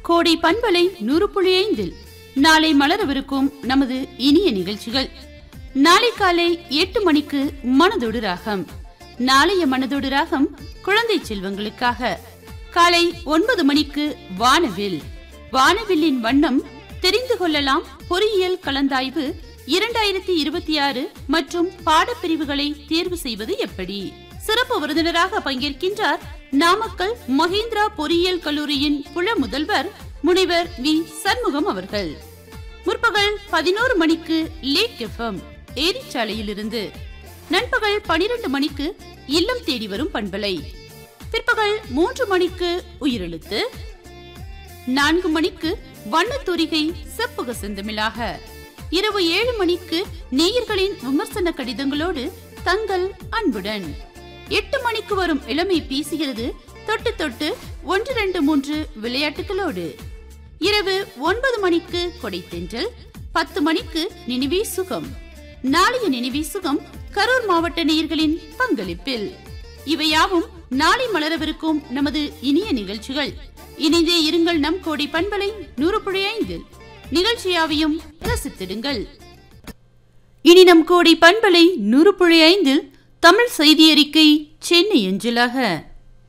கோடை பண்பலை நூறு புள்ளி ஐந்தில் நாளை மலரவிருக்கும் நமது இனிய நிகழ்ச்சிகள் நாளை காலை எட்டு மணிக்கு மனதொடு ராகம் நாளைய மனதொடு ராகம் குழந்தை செல்வங்களுக்காக காலை ஒன்பது மணிக்கு வானவில் வானவில்லின் வண்ணம் தெரிந்து கொள்ளலாம் பொறியியல் கலந்தாய்வு இரண்டாயிரத்தி இருபத்தி ஆறு மற்றும் பாடப்பிரிவுகளை தேர்வு செய்வது எப்படி சிறப்பு விருந்தினராக பங்கேற்கின்றார் நாமக்கல் மஹிந்திரா பொறியியல் கல்லூரியின் புல முதல்வர் முனைவர் வி சண்முகம் அவர்கள் முற்பகல் பதினோரு மணிக்கு லேக் எஃப்எம் ஏரிச்சாலையிலிருந்து நண்பகல் பனிரெண்டு மணிக்கு இல்லம் தேடி வரும் பண்பலை பிற்பகல் மூன்று மணிக்கு உயிரெழுத்து நான்கு மணிக்கு வண்ணத்தூரிகை செப்புக செந்தமிழாக இரவு ஏழு மணிக்கு நேயர்களின் விமர்சன கடிதங்களோடு தங்கள் அன்புடன் எட்டு மணிக்கு வரும் இளமை பேசுகிறது தொட்டு தொட்டு ஒன்று ரெண்டு மூன்று விளையாட்டுகளோடு இரவு ஒன்பது மணிக்கு கொடைத்தென்றல் பத்து மணிக்கு நினைவே சுகம் நாளைய நினைவே சுகம் கரூர் மாவட்ட நேயர்களின் பங்களிப்பில் இவையாவும் நாளை மலரவிருக்கும் நமது இனிய நிகழ்ச்சிகள் இணைந்தே இருங்கள் நம் கோடி பண்பலை நூறு புள்ளி ஐந்தில் நிகழ்ச்சியாவையும் ரசித்திடுங்கள் இனி நம் கோடி பண்பலை நூறு புள்ளி ஐந்தில் தமிழ் செய்தி அறிக்கை சென்னை அஞ்சலாக